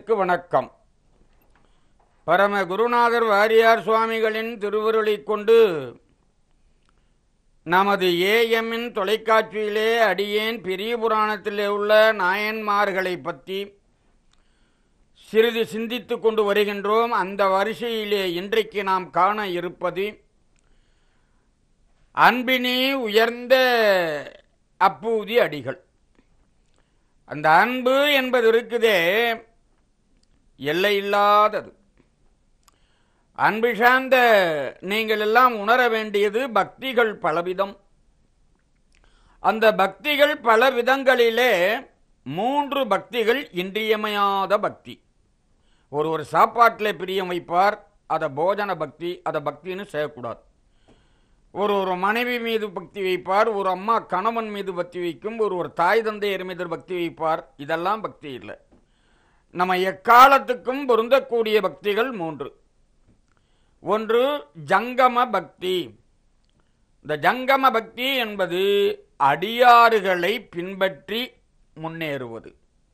அன்பர்களுக்கு வணக்கம் பரம குருநாதர் வாரியார் சுவாமிகளின் திருவருளைக் கொண்டு நமது ஏஎம்மின் தொலைக்காட்சியிலே அடியேன் பெரிய புராணத்திலே உள்ள நாயன்மார்களை பற்றி சிறிது சிந்தித்துக் கொண்டு வருகின்றோம் அந்த வரிசையிலே இன்றைக்கு நாம் காண இருப்பது அன்பினே உயர்ந்த அப்பூதி அடிகள் அந்த அன்பு என்பது இருக்குதே எல்லை இல்லாதது அன்பு சார்ந்த நீங்கள் எல்லாம் உணர வேண்டியது பக்திகள் பலவிதம் அந்த பக்திகள் பல விதங்களிலே மூன்று பக்திகள் இன்றியமையாத பக்தி ஒரு ஒரு சாப்பாட்டில் பிரியம் வைப்பார் அதை போஜன பக்தி அதை பக்தின்னு செய்யக்கூடாது ஒரு ஒரு மனைவி மீது பக்தி வைப்பார் ஒரு அம்மா கணவன் மீது பக்தி வைக்கும் ஒரு ஒரு தாய் தந்தையர் மீது பக்தி வைப்பார் இதெல்லாம் பக்தி இல்லை நம்ம எக்காலத்துக்கும் பொருந்தக்கூடிய பக்திகள் மூன்று ஒன்று ஜங்கம பக்தி இந்த ஜங்கம பக்தி என்பது அடியாறுகளை பின்பற்றி முன்னேறுவது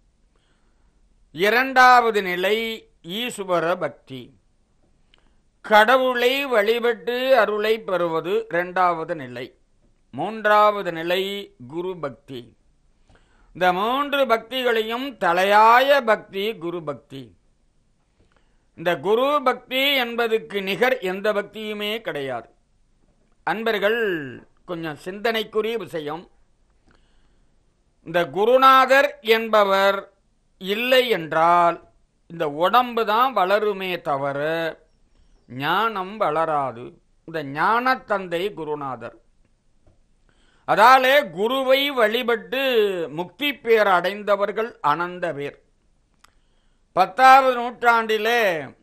இரண்டாவது நிலை ஈஸ்வர பக்தி கடவுளை வழிபட்டு அருளை பெறுவது இரண்டாவது நிலை மூன்றாவது நிலை குரு பக்தி இந்த மூன்று பக்திகளையும் தலையாய பக்தி குரு பக்தி இந்த குரு பக்தி என்பதுக்கு நிகர் எந்த பக்தியுமே கிடையாது அன்பர்கள் கொஞ்சம் சிந்தனைக்குரிய விஷயம் இந்த குருநாதர் என்பவர் இல்லை என்றால் இந்த உடம்பு தான் வளருமே தவிர ஞானம் வளராது இந்த ஞானத்தந்தை குருநாதர் அதாலே குருவை வழிபட்டு முக்தி பேர் அடைந்தவர்கள் அனந்த பேர் பத்தாவது நூற்றாண்டிலே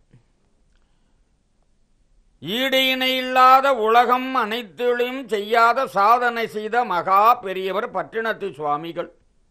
ஈடு இணை இல்லாத உலகம் அனைத்திலும் செய்யாத சாதனை செய்த மகா பெரியவர் பட்டினத்து சுவாமிகள்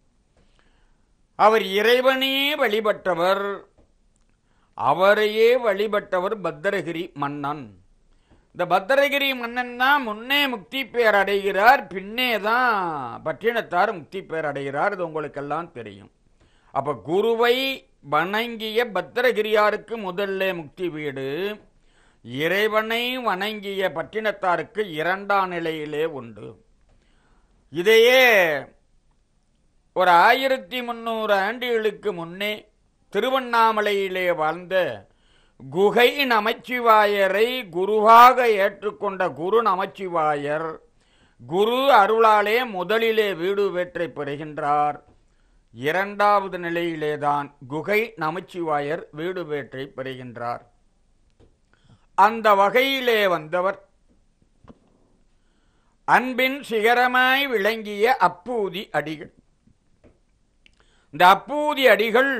அவர் இறைவனே வழிபட்டவர் அவரையே வழிபட்டவர் பத்திரகிரி மன்னன் இந்த பத்திரகிரி மன்னன் தான் முன்னே முக்தி பேர் அடைகிறார் பின்னே தான் பட்டினத்தார் முக்தி பேர் அடைகிறார் இது உங்களுக்கெல்லாம் தெரியும் அப்ப குருவை வணங்கிய பத்திரகிரியாருக்கு முதல்ல முக்தி வீடு இறைவனை வணங்கிய பட்டினத்தாருக்கு இரண்டாம் நிலையிலே உண்டு இதையே ஒரு ஆயிரத்தி முன்னூறு ஆண்டுகளுக்கு முன்னே திருவண்ணாமலையிலே வாழ்ந்த குகை நமச்சிவாயரை குருவாக ஏற்றுக்கொண்ட குரு நமச்சிவாயர் குரு அருளாலே முதலிலே வீடு வேற்றை பெறுகின்றார் இரண்டாவது நிலையிலேதான் குகை நமச்சிவாயர் வீடு வேற்றை பெறுகின்றார் அந்த வகையிலே வந்தவர் அன்பின் சிகரமாய் விளங்கிய அப்பூதி அடிகள் இந்த அப்பூதி அடிகள்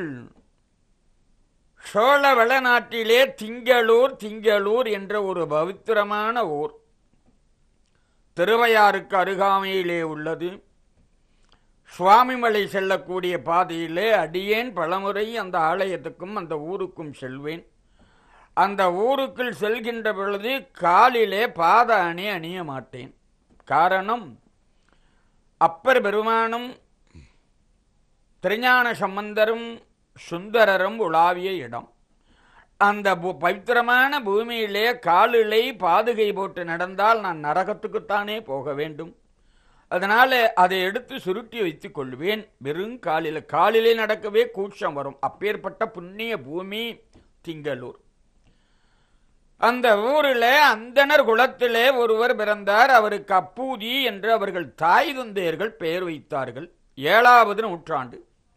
சோழ வளநாட்டிலே திங்களூர் திங்களூர் என்ற ஒரு பவித்திரமான ஊர் திருவையாருக்கு அருகாமையிலே உள்ளது சுவாமிமலை செல்லக்கூடிய பாதையிலே அடியேன் பலமுறை அந்த ஆலயத்துக்கும் அந்த ஊருக்கும் செல்வேன் அந்த ஊருக்குள் செல்கின்ற பொழுது காலிலே பாத அணி அணிய மாட்டேன் காரணம் அப்பர் பெருமானும் திருஞான சம்பந்தரும் சுந்தரரும் உலாவிய இடம் அந்த பு- பவித்திரமான பூமியிலே காலிலே பாதுகை போட்டு நடந்தால் நான் நரகத்துக்குத்தானே போக வேண்டும் அதனால அதை எடுத்து சுருட்டி வைத்துக் கொள்வேன் வெறும் காலில் காலிலே நடக்கவே கூச்சம் வரும் அப்பேற்பட்ட புண்ணிய பூமி திங்களூர் அந்த ஊரில் அந்தனர் குலத்திலே ஒருவர் பிறந்தார் அவருக்கு அப்பூதி என்று அவர்கள் தாய் தந்தையர்கள் பெயர் வைத்தார்கள் ஏழாவது நூற்றாண்டு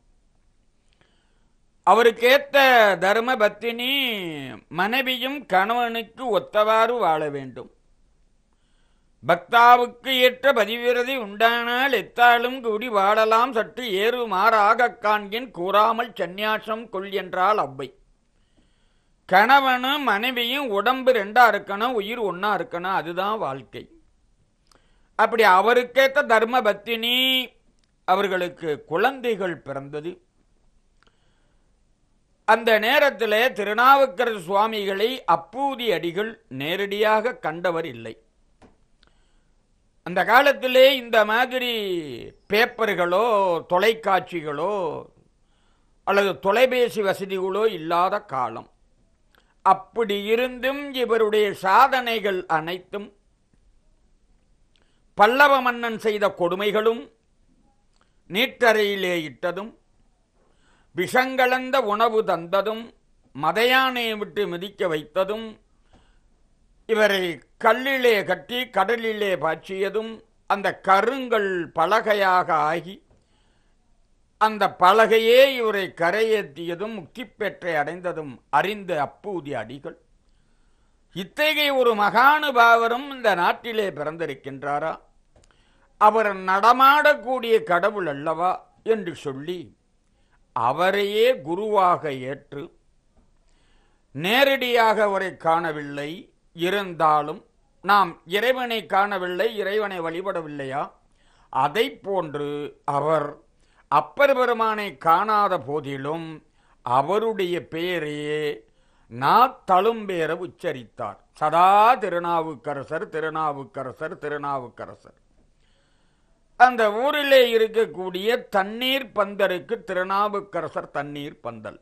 அவருக்கேத்த தர்ம பத்தினி மனைவியும் கணவனுக்கு ஒத்தவாறு வாழ வேண்டும் பக்தாவுக்கு ஏற்ற பதிவிரதி உண்டானால் எத்தாலும் கூடி வாழலாம் சற்று ஏறுமாறாகக் காண்கின் கூறாமல் சந்நியாசம் கொள் என்றால் அவ்வை கணவனும் மனைவியும் உடம்பு ரெண்டா இருக்கணும் உயிர் ஒண்ணா இருக்கணும் அதுதான் வாழ்க்கை அப்படி அவருக்கேத்த தர்ம பத்தினி அவர்களுக்கு குழந்தைகள் பிறந்தது அந்த நேரத்தில் திருநாவுக்கரசு சுவாமிகளை அப்பூதி அடிகள் நேரடியாக கண்டவர் இல்லை அந்த காலத்திலே இந்த மாதிரி பேப்பர்களோ தொலைக்காட்சிகளோ அல்லது தொலைபேசி வசதிகளோ இல்லாத காலம் அப்படி இருந்தும் இவருடைய சாதனைகள் அனைத்தும் பல்லவ மன்னன் செய்த கொடுமைகளும் நீட்டறையிலே இட்டதும் விஷங்கலந்த உணவு தந்ததும் மதையானையை விட்டு மிதிக்க வைத்ததும் இவரை கல்லிலே கட்டி கடலிலே பாய்ச்சியதும் அந்த கருங்கல் பலகையாக ஆகி அந்த பலகையே இவரை கரையேற்றியதும் முக்தி பெற்றை அடைந்ததும் அறிந்த அப்பூதி அடிகள் இத்தகைய ஒரு மகானுபாவரும் இந்த நாட்டிலே பிறந்திருக்கின்றாரா அவர் நடமாடக்கூடிய கடவுள் அல்லவா என்று சொல்லி அவரையே குருவாக ஏற்று நேரடியாக அவரை காணவில்லை இருந்தாலும் நாம் இறைவனை காணவில்லை இறைவனை வழிபடவில்லையா அதை போன்று அவர் அப்பர் பெருமானை காணாத போதிலும் அவருடைய பெயரையே நா தழும்பேற உச்சரித்தார் சதா திருநாவுக்கரசர் திருநாவுக்கரசர் திருநாவுக்கரசர் அந்த ஊரிலே இருக்கக்கூடிய தண்ணீர் பந்தருக்கு திருநாவுக்கரசர் தண்ணீர் பந்தல்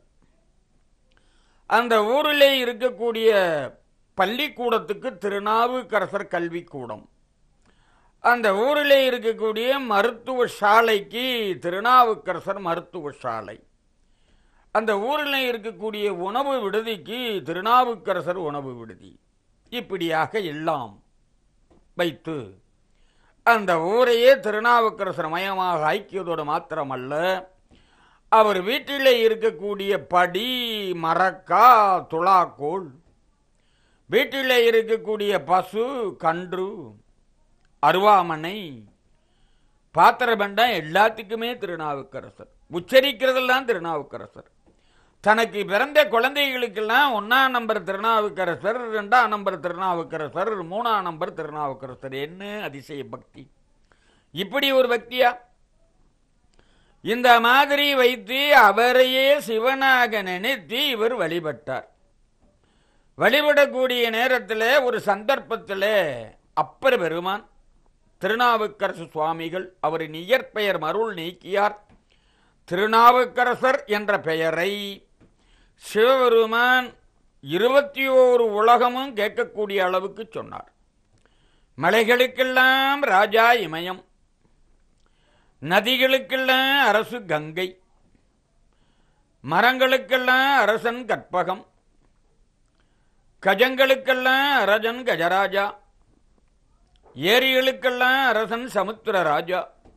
அந்த ஊரிலே இருக்கக்கூடிய பள்ளிக்கூடத்துக்கு திருநாவுக்கரசர் கல்விக்கூடம் அந்த ஊரிலே இருக்கக்கூடிய மருத்துவ சாலைக்கு திருநாவுக்கரசர் மருத்துவ சாலை அந்த ஊரில் இருக்கக்கூடிய உணவு விடுதிக்கு திருநாவுக்கரசர் உணவு விடுதி இப்படியாக எல்லாம் வைத்து அந்த ஊரையே திருநாவுக்கரசர் மயமாக ஐக்கியதோடு மாத்திரமல்ல அவர் வீட்டிலே இருக்கக்கூடிய படி மரக்கா துளாக்கோள் வீட்டிலே இருக்கக்கூடிய பசு கன்று அருவாமனை பாத்திரபண்டம் எல்லாத்துக்குமே திருநாவுக்கரசர் உச்சரிக்கிறதெல்லாம் திருநாவுக்கரசர் தனக்கு பிறந்த குழந்தைகளுக்கெல்லாம் ஒன்னாம் நம்பர் திருநாவுக்கரசர் ரெண்டாம் நம்பர் திருநாவுக்கரசர் மூணாம் நம்பர் திருநாவுக்கரசர் என்ன அதிசய பக்தி இப்படி ஒரு பக்தியா இந்த மாதிரி வைத்து அவரையே சிவனாக நினைத்து இவர் வழிபட்டார் வழிபடக்கூடிய நேரத்தில் ஒரு சந்தர்ப்பத்தில் அப்பர் பெருமான் திருநாவுக்கரசு சுவாமிகள் அவரின் இயற்பெயர் மருள் நீக்கியார் திருநாவுக்கரசர் என்ற பெயரை சிவபெருமான் இருபத்தி ஓரு உலகமும் கேட்கக்கூடிய அளவுக்கு சொன்னார் மலைகளுக்கெல்லாம் ராஜா இமயம் நதிகளுக்கெல்லாம் அரசு கங்கை மரங்களுக்கெல்லாம் அரசன் கற்பகம் கஜங்களுக்கெல்லாம் அரசன் கஜராஜா ஏரிகளுக்கெல்லாம் அரசன் சமுத்திர ராஜா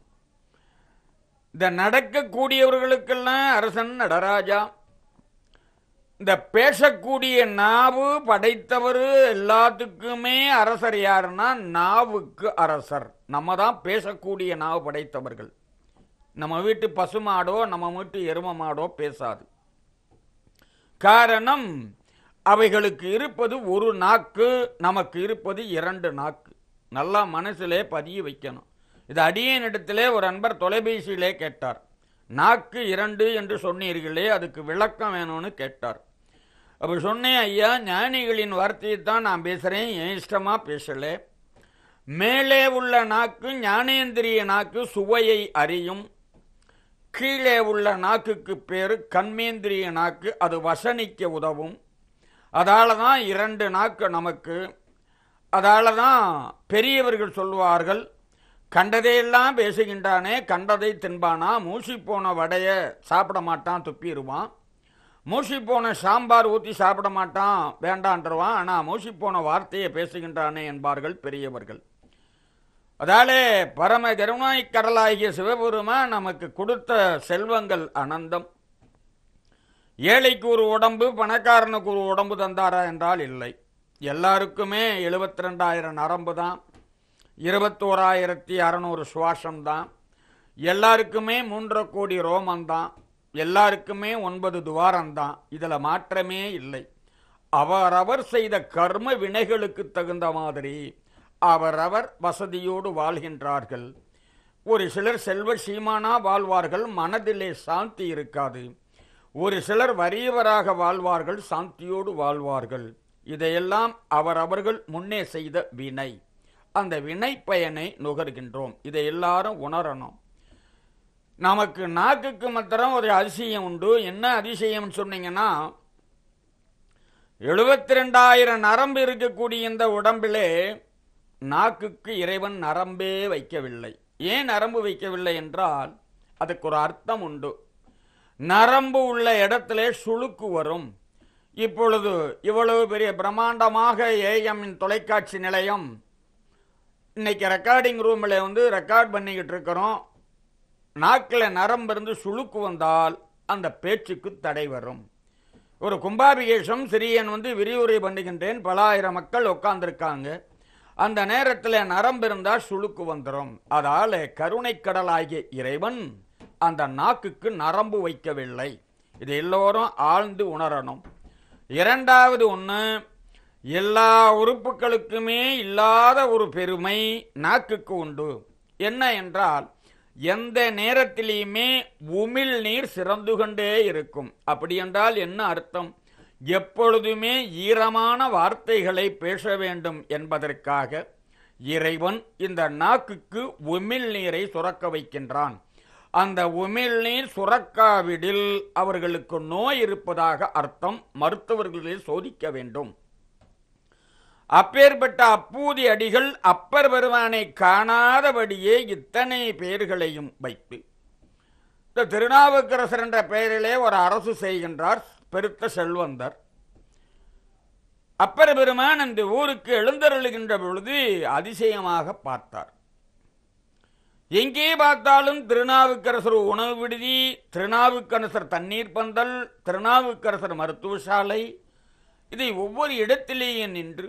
இந்த நடக்கக்கூடியவர்களுக்கெல்லாம் அரசன் நடராஜா இந்த பேசக்கூடிய நாவு படைத்தவர் எல்லாத்துக்குமே அரசர் யாருன்னா நாவுக்கு அரசர் நம்ம தான் பேசக்கூடிய நாவு படைத்தவர்கள் நம்ம வீட்டு பசுமாடோ நம்ம வீட்டு எரும மாடோ பேசாது காரணம் அவைகளுக்கு இருப்பது ஒரு நாக்கு நமக்கு இருப்பது இரண்டு நாக்கு நல்லா மனசிலே பதிய வைக்கணும் இது அடியனிடத்திலே ஒரு அன்பர் தொலைபேசியிலே கேட்டார் நாக்கு இரண்டு என்று சொன்னீர்களே அதுக்கு விளக்கம் வேணும்னு கேட்டார் அப்போ சொன்னேன் ஐயா ஞானிகளின் வார்த்தையை தான் நான் பேசுகிறேன் என் இஷ்டமாக பேசலை மேலே உள்ள நாக்கு ஞானேந்திரிய நாக்கு சுவையை அறியும் கீழே உள்ள நாக்குக்கு பேர் கண்மேந்திரிய நாக்கு அது வசனிக்க உதவும் அதால தான் இரண்டு நாக்கு நமக்கு அதால தான் பெரியவர்கள் சொல்லுவார்கள் கண்டதையெல்லாம் பேசுகின்றானே கண்டதை தின்பானா மூசி போன வடைய சாப்பிட மாட்டான் துப்பிடுவான் மூசி போன சாம்பார் ஊற்றி சாப்பிட மாட்டான் வேண்டான்றவான் ஆனால் மூசி போன வார்த்தையை பேசுகின்றானே என்பார்கள் பெரியவர்கள் அதாலே பரம கருணாய் கடலாகிய சிவபெருமா நமக்கு கொடுத்த செல்வங்கள் அனந்தம் ஏழைக்கு ஒரு உடம்பு பணக்காரனுக்கு ஒரு உடம்பு தந்தாரா என்றால் இல்லை எல்லாருக்குமே எழுபத்தி ரெண்டாயிரம் நரம்பு தான் இருபத்தோராயிரத்தி அறநூறு சுவாசம் தான் எல்லாருக்குமே மூன்றரை கோடி ரோமம் தான் எல்லாருக்குமே ஒன்பது துவாரம் தான் இதில் மாற்றமே இல்லை அவரவர் செய்த கர்ம வினைகளுக்கு தகுந்த மாதிரி அவரவர் வசதியோடு வாழ்கின்றார்கள் ஒரு சிலர் செல்வ சீமானா வாழ்வார்கள் மனதிலே சாந்தி இருக்காது ஒரு சிலர் வறியவராக வாழ்வார்கள் சாந்தியோடு வாழ்வார்கள் இதையெல்லாம் அவரவர்கள் முன்னே செய்த வினை அந்த வினை பயனை நுகர்கின்றோம் இதை எல்லாரும் உணரணும் நமக்கு நாக்குக்கு மாத்திரம் ஒரு அதிசயம் உண்டு என்ன அதிசயம்னு சொன்னீங்கன்னா எழுபத்தி ரெண்டாயிரம் நரம்பு இருக்கக்கூடிய இந்த உடம்பிலே நாக்குக்கு இறைவன் நரம்பே வைக்கவில்லை ஏன் நரம்பு வைக்கவில்லை என்றால் அதுக்கு ஒரு அர்த்தம் உண்டு நரம்பு உள்ள இடத்துல சுளுக்கு வரும் இப்பொழுது இவ்வளவு பெரிய பிரம்மாண்டமாக ஏஎம்மின் தொலைக்காட்சி நிலையம் இன்னைக்கு ரெக்கார்டிங் ரூமில் வந்து ரெக்கார்ட் பண்ணிக்கிட்டு இருக்கிறோம் நாக்கில் நரம்பு இருந்து சுளுக்கு வந்தால் அந்த பேச்சுக்கு தடை வரும் ஒரு கும்பாபிஷேகம் சிறியன் வந்து விரிவுரை பண்ணுகின்றேன் பல ஆயிரம் மக்கள் உட்கார்ந்துருக்காங்க அந்த நேரத்தில் நரம்பு இருந்தால் சுளுக்கு வந்துடும் அதால கருணைக்கடலாகிய இறைவன் அந்த நாக்குக்கு நரம்பு வைக்கவில்லை இது எல்லோரும் ஆழ்ந்து உணரணும் இரண்டாவது ஒன்று எல்லா உறுப்புகளுக்குமே இல்லாத ஒரு பெருமை நாக்குக்கு உண்டு என்ன என்றால் எந்த நேரத்திலேயுமே உமிழ் நீர் சிறந்து கொண்டே இருக்கும் அப்படி என்றால் என்ன அர்த்தம் எப்பொழுதுமே ஈரமான வார்த்தைகளை பேச வேண்டும் என்பதற்காக இறைவன் இந்த நாக்குக்கு உமிழ் நீரை சுரக்க வைக்கின்றான் அந்த உமிழ் நீர் சுரக்காவிடில் அவர்களுக்கு நோய் இருப்பதாக அர்த்தம் மருத்துவர்களை சோதிக்க வேண்டும் அப்பேற்பட்ட அப்பூதி அடிகள் அப்பர் பெருமானை காணாதபடியே இத்தனை பெயர்களையும் வைத்து இந்த திருநாவுக்கரசர் என்ற பெயரிலே ஒரு அரசு செய்கின்றார் பெருத்த செல்வந்தர் அப்பர் பெருமான் அந்த ஊருக்கு எழுந்தருளுகின்ற பொழுது அதிசயமாக பார்த்தார் எங்கே பார்த்தாலும் திருநாவுக்கரசர் உணவு விடுதி திருநாவுக்கரசர் தண்ணீர் பந்தல் திருநாவுக்கரசர் மருத்துவசாலை இதை ஒவ்வொரு இடத்திலேயே நின்று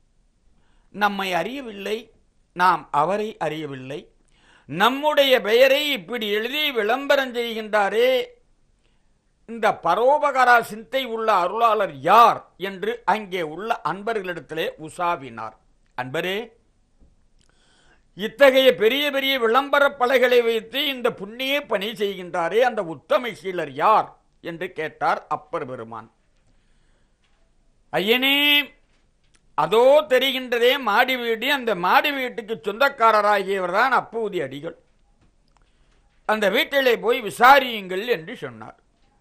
நம்மை அறியவில்லை நாம் அவரை அறியவில்லை நம்முடைய பெயரை இப்படி எழுதி விளம்பரம் செய்கின்றாரே இந்த பரோபகாரா சிந்தை உள்ள அருளாளர் யார் என்று அங்கே உள்ள அன்பர்களிடத்திலே உசாவினார் அன்பரே இத்தகைய பெரிய பெரிய விளம்பர பலகைகளை வைத்து இந்த புண்ணிய பணி செய்கின்றாரே அந்த உத்தமை சீலர் யார் என்று கேட்டார் அப்பர் பெருமான் ஐயனே அதோ தெரிகின்றதே மாடி வீடு அந்த மாடி வீட்டுக்கு சொந்தக்காரராகியவர் தான் அப்பூதி அடிகள் அந்த வீட்டிலே போய் விசாரியுங்கள் என்று சொன்னார்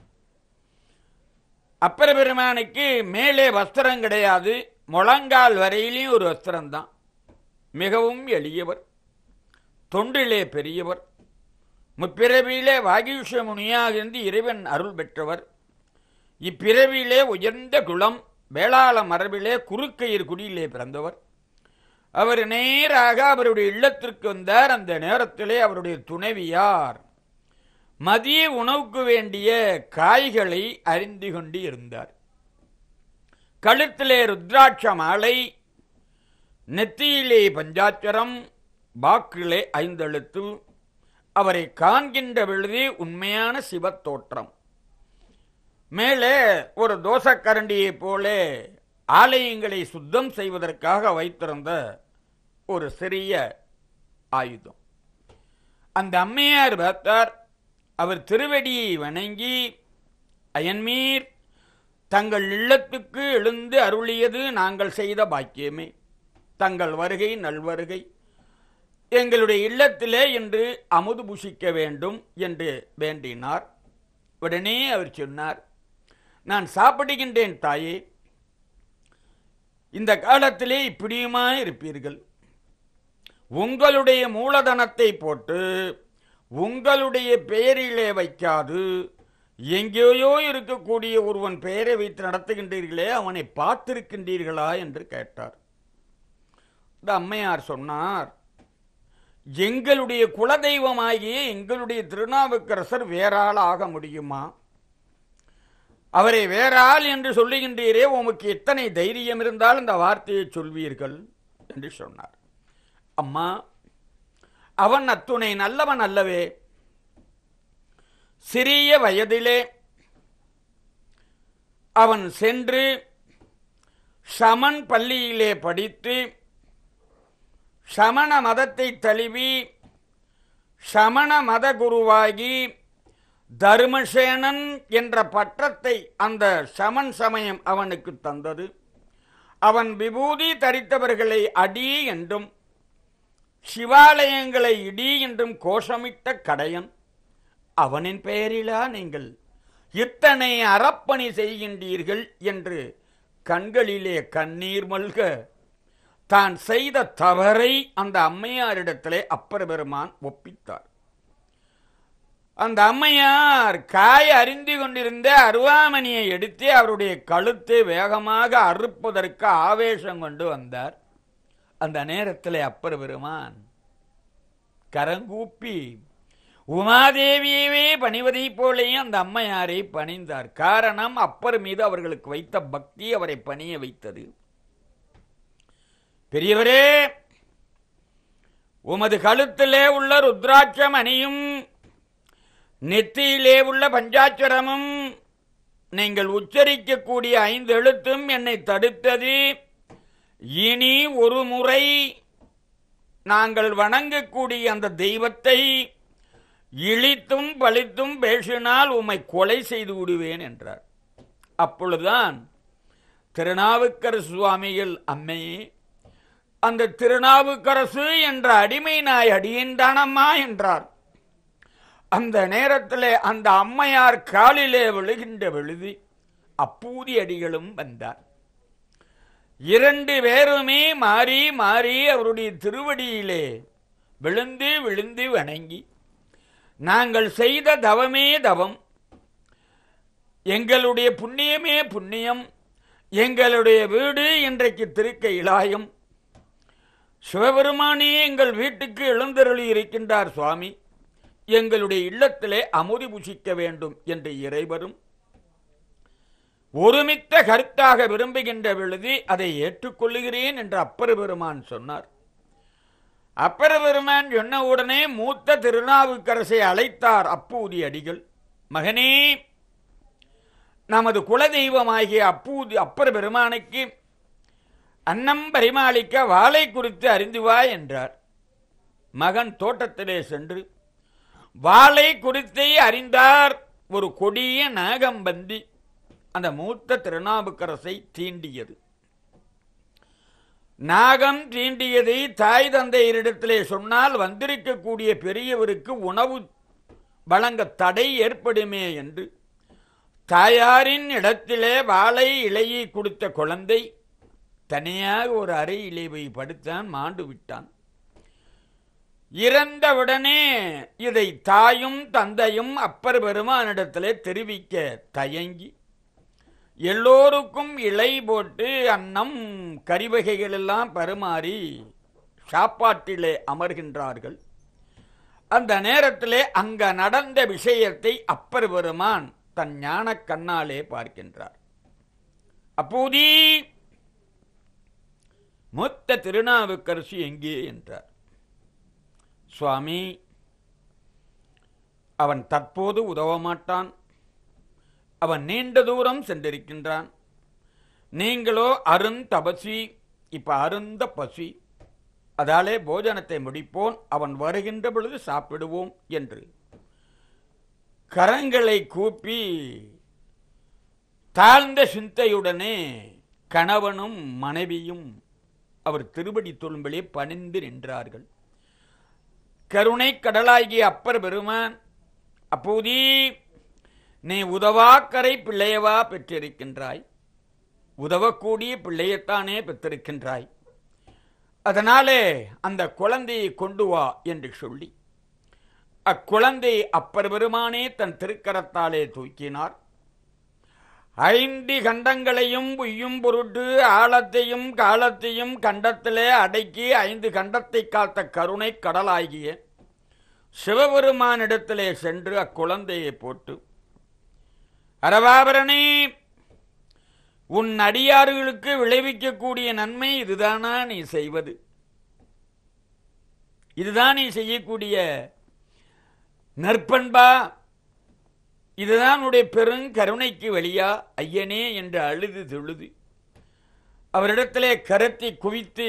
அப்பர பெருமானுக்கு மேலே வஸ்திரம் கிடையாது முழங்கால் வரையிலையும் ஒரு வஸ்திரம்தான் மிகவும் எளியவர் தொண்டிலே பெரியவர் முப்பிறவியிலே வாகீஷ முனியாக இருந்து இறைவன் அருள் பெற்றவர் இப்பிறவியிலே உயர்ந்த குளம் வேளாள மரபிலே குறுக்கயிர் குடியிலே பிறந்தவர் அவர் நேராக அவருடைய இல்லத்திற்கு வந்தார் அந்த நேரத்திலே அவருடைய துணைவியார் மதிய உணவுக்கு வேண்டிய காய்களை அறிந்து கொண்டு இருந்தார் கழுத்திலே ருத்ராட்ச மாலை நெத்தியிலே பஞ்சாட்சரம் வாக்கிலே ஐந்தெழுத்து அவரை காண்கின்ற பொழுதே உண்மையான சிவத்தோற்றம் மேலே ஒரு தோசக்கரண்டியைப் போல ஆலயங்களை சுத்தம் செய்வதற்காக வைத்திருந்த ஒரு சிறிய ஆயுதம் அந்த அம்மையார் பார்த்தார் அவர் திருவடியை வணங்கி அயன்மீர் தங்கள் இல்லத்துக்கு எழுந்து அருளியது நாங்கள் செய்த பாக்கியமே தங்கள் வருகை நல்வருகை எங்களுடைய இல்லத்திலே இன்று அமுது புசிக்க வேண்டும் என்று வேண்டினார் உடனே அவர் சொன்னார் நான் சாப்பிடுகின்றேன் தாயே இந்த காலத்திலே இப்படியுமா இருப்பீர்கள் உங்களுடைய மூலதனத்தை போட்டு உங்களுடைய பெயரிலே வைக்காது எங்கேயோ இருக்கக்கூடிய ஒருவன் பெயரை வைத்து நடத்துகின்றீர்களே அவனை பார்த்திருக்கின்றீர்களா என்று கேட்டார் இந்த அம்மையார் சொன்னார் எங்களுடைய குலதெய்வமாகிய எங்களுடைய திருநாவுக்கரசர் வேறாள் ஆக முடியுமா அவரை வேறாள் என்று சொல்லுகின்றீரே உமக்கு எத்தனை தைரியம் இருந்தால் இந்த வார்த்தையை சொல்வீர்கள் என்று சொன்னார் அம்மா அவன் அத்துணை நல்லவன் அல்லவே சிறிய வயதிலே அவன் சென்று சமன் பள்ளியிலே படித்து சமண மதத்தை தழுவி சமண மத குருவாகி தர்மசேனன் என்ற பட்டத்தை அந்த சமன் சமயம் அவனுக்கு தந்தது அவன் விபூதி தரித்தவர்களை அடி என்றும் சிவாலயங்களை இடி என்றும் கோஷமிட்ட கடையன் அவனின் பெயரிலா நீங்கள் இத்தனை அறப்பணி செய்கின்றீர்கள் என்று கண்களிலே கண்ணீர் மல்க தான் செய்த தவறை அந்த அம்மையாரிடத்திலே அப்பர் பெருமான் ஒப்பித்தார் அந்த அம்மையார் காய அறிந்து கொண்டிருந்த அருவாமணியை எடுத்து அவருடைய கழுத்தை வேகமாக அறுப்பதற்கு ஆவேசம் கொண்டு வந்தார் அந்த நேரத்தில் அப்பர் பெருமான் கரங்கூப்பி உமாதேவியவே பணிவதைப் போலேயே அந்த அம்மையாரை பணிந்தார் காரணம் அப்பர் மீது அவர்களுக்கு வைத்த பக்தி அவரை பணிய வைத்தது பெரியவரே உமது கழுத்திலே உள்ள ருத்ராட்சம் அணியும் நெத்தியிலே உள்ள பஞ்சாட்சரமும் நீங்கள் உச்சரிக்கக்கூடிய ஐந்து எழுத்தும் என்னை தடுத்தது இனி ஒரு முறை நாங்கள் வணங்கக்கூடிய அந்த தெய்வத்தை இழித்தும் பழித்தும் பேசினால் உம்மை கொலை செய்து விடுவேன் என்றார் அப்பொழுதுதான் திருநாவுக்கரசு சுவாமிகள் அம்மையே அந்த திருநாவுக்கரசு என்ற அடிமை நாய் அடியேன்தானம்மா என்றார் அந்த நேரத்திலே அந்த அம்மையார் காலிலே விழுகின்ற விழுதி அப்பூதி அடிகளும் வந்தார் இரண்டு பேருமே மாறி மாறி அவருடைய திருவடியிலே விழுந்து விழுந்து வணங்கி நாங்கள் செய்த தவமே தவம் எங்களுடைய புண்ணியமே புண்ணியம் எங்களுடைய வீடு இன்றைக்கு திருக்க இலாயம் சிவபெருமானே எங்கள் வீட்டுக்கு எழுந்தருளி இருக்கின்றார் சுவாமி எங்களுடைய இல்லத்திலே அமுதி புசிக்க வேண்டும் என்று இறைவரும் ஒருமித்த கருத்தாக விரும்புகின்ற பொழுது அதை ஏற்றுக்கொள்ளுகிறேன் என்று அப்பர் பெருமான் சொன்னார் அப்பர் பெருமான் சொன்ன உடனே மூத்த திருநாவுக்கரசை அழைத்தார் அப்பூதி அடிகள் மகனே நமது குலதெய்வமாகிய அப்பூதி அப்பர் பெருமானுக்கு அன்னம் பரிமாளிக்க வாளை குறித்து அறிந்து வா என்றார் மகன் தோட்டத்திலே சென்று வாளை குறித்தை அறிந்தார் ஒரு கொடிய நாகம்பந்தி அந்த மூத்த திருநாவுக்கரசை தீண்டியது நாகம் தீண்டியதை தாய் தந்தையரிடத்திலே சொன்னால் வந்திருக்கக்கூடிய பெரியவருக்கு உணவு வழங்க தடை ஏற்படுமே என்று தாயாரின் இடத்திலே வாழை இலையை கொடுத்த குழந்தை தனியாக ஒரு அறையிலே போய் படுத்தான் மாண்டு விட்டான் இறந்தவுடனே இதை தாயும் தந்தையும் அப்பர் பெருமானிடத்திலே தெரிவிக்க தயங்கி எல்லோருக்கும் இலை போட்டு அன்னம் கறிவகைகள் எல்லாம் பரிமாறி சாப்பாட்டிலே அமர்கின்றார்கள் அந்த நேரத்திலே அங்க நடந்த விஷயத்தை அப்பர் பெருமான் தன் ஞான கண்ணாலே பார்க்கின்றார் அப்போதீ மூத்த திருநாவுக்கரசு எங்கே என்றார் சுவாமி அவன் தற்போது உதவ மாட்டான் அவன் நீண்ட தூரம் சென்றிருக்கின்றான் நீங்களோ அருந்தபசி இப்ப அருந்த பசி அதாலே போஜனத்தை முடிப்போன் அவன் வருகின்ற பொழுது சாப்பிடுவோம் என்று கரங்களை கூப்பி தாழ்ந்த சிந்தையுடனே கணவனும் மனைவியும் அவர் திருவடி தொழும்பலே பணிந்து நின்றார்கள் கருணை கடலாகிய அப்பர் பெருமான் அப்போதீ நீ உதவாக்கரை பிள்ளையவா பெற்றிருக்கின்றாய் உதவக்கூடிய பிள்ளையத்தானே பெற்றிருக்கின்றாய் அதனாலே அந்த குழந்தையை கொண்டு வா என்று சொல்லி அக்குழந்தை அப்பர் பெருமானே தன் திருக்கரத்தாலே தூக்கினார் ஐந்து கண்டங்களையும் உய்யும் பொருட்டு ஆழத்தையும் காலத்தையும் கண்டத்திலே அடக்கி ஐந்து கண்டத்தை காத்த கருணை கடலாகிய சிவபெருமானிடத்திலே சென்று அக்குழந்தையை போட்டு அரவாபரணே உன் அடியாறுகளுக்கு விளைவிக்கக்கூடிய நன்மை இதுதானா நீ செய்வது இதுதான் நீ செய்யக்கூடிய நற்பண்பா இதுதான் உடைய பெருங்கருணைக்கு வழியா ஐயனே என்று அழுது தொழுது அவரிடத்திலே கரத்தை குவித்து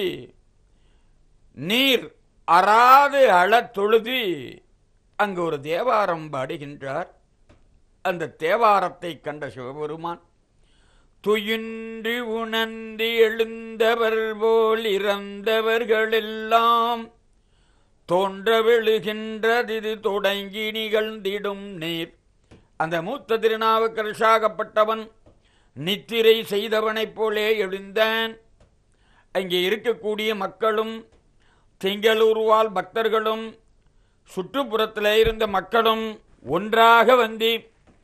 நீர் அறாது அழத் தொழுது அங்கு ஒரு தேவாரம் பாடுகின்றார் அந்த தேவாரத்தை கண்ட சிவபெருமான் துயின்று உணர்ந்து எழுந்தவர் போல் இறந்தவர்களெல்லாம் தோன்ற விழுகின்றதிது தொடங்கி நிகழ்ந்திடும் நீர் அந்த மூத்த திருநாவுக்கரசாகப்பட்டவன் நித்திரை செய்தவனைப் போலே எழுந்தான் அங்கே இருக்கக்கூடிய மக்களும் திங்களூர்வால் பக்தர்களும் சுற்றுப்புறத்தில் இருந்த மக்களும் ஒன்றாக வந்து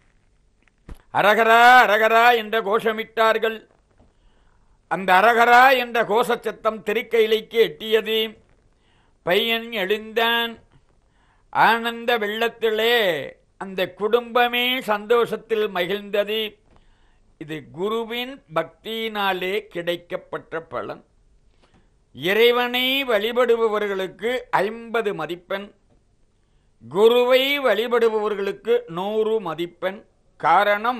அரகரா அரகரா என்ற கோஷமிட்டார்கள் அந்த அரகரா என்ற கோஷ சத்தம் திருக்கையிலைக்கு எட்டியது பையன் எழுந்தான் ஆனந்த வெள்ளத்திலே அந்த குடும்பமே சந்தோஷத்தில் மகிழ்ந்தது இது குருவின் பக்தியினாலே கிடைக்கப்பட்ட பலன் இறைவனை வழிபடுபவர்களுக்கு ஐம்பது மதிப்பெண் குருவை வழிபடுபவர்களுக்கு நூறு மதிப்பெண் காரணம்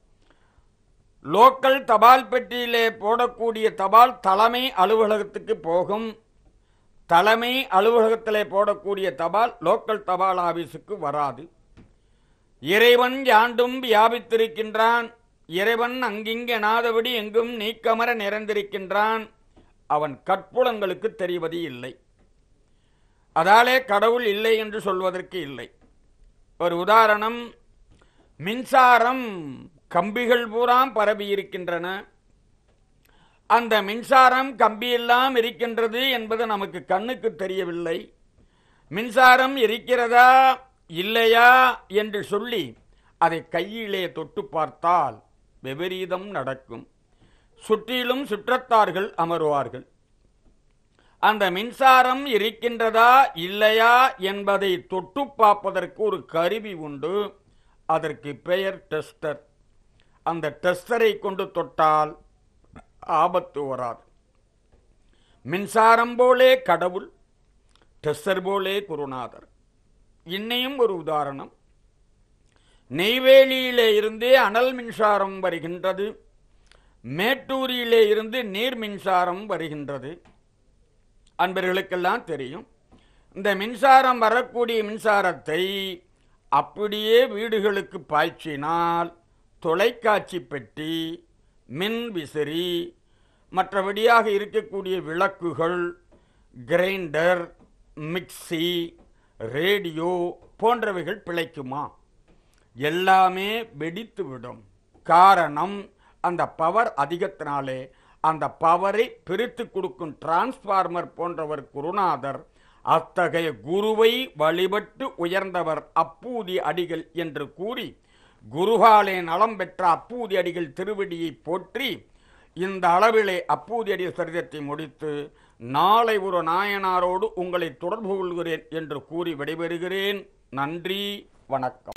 லோக்கல் தபால் பெட்டியிலே போடக்கூடிய தபால் தலைமை அலுவலகத்துக்கு போகும் தலைமை அலுவலகத்திலே போடக்கூடிய தபால் லோக்கல் தபால் ஆபீஸுக்கு வராது இறைவன் யாண்டும் வியாபித்திருக்கின்றான் இறைவன் அங்கிங்கெனாதபடி எங்கும் நீக்கமர நிறைந்திருக்கின்றான் அவன் கற்புலங்களுக்கு தெரிவது இல்லை அதாலே கடவுள் இல்லை என்று சொல்வதற்கு இல்லை ஒரு உதாரணம் மின்சாரம் கம்பிகள் பூராம் பரவி இருக்கின்றன அந்த மின்சாரம் கம்பியெல்லாம் இருக்கின்றது என்பது நமக்கு கண்ணுக்கு தெரியவில்லை மின்சாரம் இருக்கிறதா இல்லையா என்று சொல்லி அதை கையிலே தொட்டு பார்த்தால் விபரீதம் நடக்கும் சுற்றிலும் சுற்றத்தார்கள் அமருவார்கள் அந்த மின்சாரம் இருக்கின்றதா இல்லையா என்பதை தொட்டு பார்ப்பதற்கு ஒரு கருவி உண்டு அதற்கு பெயர் டெஸ்டர் அந்த டெஸ்டரை கொண்டு தொட்டால் ஆபத்து வராது மின்சாரம் போலே கடவுள் டெஸ்டர் போலே குருநாதர் இன்னையும் ஒரு உதாரணம் நெய்வேலியிலே இருந்தே அனல் மின்சாரம் வருகின்றது மேட்டூரியிலே இருந்து நீர் மின்சாரம் வருகின்றது அன்பர்களுக்கெல்லாம் தெரியும் இந்த மின்சாரம் வரக்கூடிய மின்சாரத்தை அப்படியே வீடுகளுக்கு பாய்ச்சினால் தொலைக்காட்சி பெட்டி மின் விசிறி மற்றபடியாக இருக்கக்கூடிய விளக்குகள் கிரைண்டர் மிக்சி ரேடியோ போன்றவைகள் பிழைக்குமா எல்லாமே வெடித்து விடும் காரணம் அந்த பவர் அதிகத்தினாலே அந்த பவரை பிரித்து கொடுக்கும் டிரான்ஸ்பார்மர் போன்றவர் குருநாதர் அத்தகைய குருவை வழிபட்டு உயர்ந்தவர் அப்பூதி அடிகள் என்று கூறி குருகாலே நலம் பெற்ற அப்பூதி அடிகள் திருவடியை போற்றி இந்த அளவிலே அப்பூதி அடி சரிதத்தை முடித்து நாளை ஒரு நாயனாரோடு உங்களை தொடர்பு கொள்கிறேன் என்று கூறி விடைபெறுகிறேன் நன்றி வணக்கம்